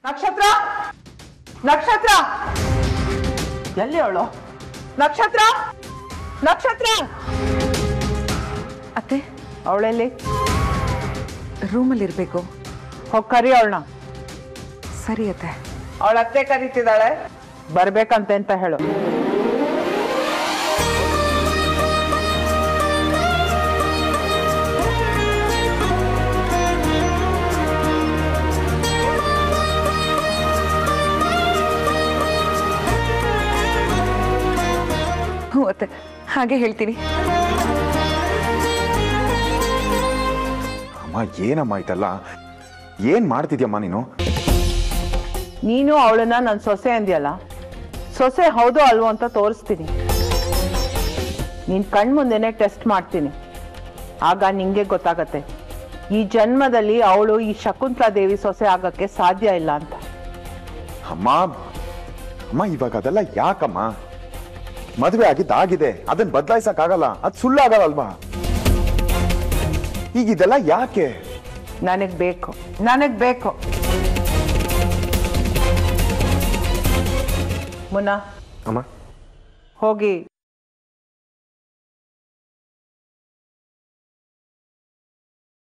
ನಕ್ಷತ್ರ ನಕ್ಷತ್ರ ಎಲ್ಲಿ ಅವಳು ನಕ್ಷತ್ರ ನಕ್ಷತ್ರ ಅತ್ತೆ ಅವಳೆಲ್ಲಿ ರೂಮಲ್ಲಿ ಇರಬೇಕು ಹೋಗಿ ಕರಿ ಅವಳನ್ನ ಸರಿ ಅತ್ತೆ ಅವಳ ಅತ್ತೆ ಕರೀತಿದ್ದಾಳೆ ಬರ್ಬೇಕಂತೆ ಅಂತ ಹೇಳು ಹ್ಞೂ ಅತ್ತೆ ಹಾಗೆ ಹೇಳ್ತೀನಿ ಅಮ್ಮ ಏನಮ್ಮ ಆಯ್ತಲ್ಲ ಏನ್ ಮಾಡ್ತಿದ್ಯಮ್ಮ ನೀನು ನೀನು ಅವಳನ್ನ ನನ್ನ ಸೊಸೆ ಅಂದ್ಯಲ್ಲ ಸೊಸೆ ಹೌದು ಅಲ್ವೋ ಅಂತ ತೋರಿಸ್ತೀನಿ ನಿನ್ ಕಣ್ ಮುಂದೆನೆ ಟೆಸ್ಟ್ ಮಾಡ್ತೀನಿ ಆಗ ನಿಂಗೆ ಗೊತ್ತಾಗತ್ತೆ ಈ ಜನ್ಮದಲ್ಲಿ ಅವಳು ಈ ಶಕುಂತಲಾ ದೇವಿ ಸೊಸೆ ಆಗಕ್ಕೆ ಸಾಧ್ಯ ಇಲ್ಲ ಅಂತ ಅಮ್ಮ ಅಮ್ಮ ಇವಾಗ ಅದೆಲ್ಲ ಯಾಕಮ್ಮ ಮದುವೆ ಆಗಿದ್ದಾಗಿದೆ ಅದನ್ನ ಬದಲಾಯಿಸಕ್ ಆಗಲ್ಲ ಅದ್ ಸುಳ್ಳಾಗಲ್ಲ ಅಲ್ವಾ ಈಗ ಇದೆಲ್ಲ ಯಾಕೆ ನನಗ್ ಬೇಕು ನನಗ್ ಬೇಕು ಮುನ್ನ ಅಮ್ಮ ಹೋಗಿ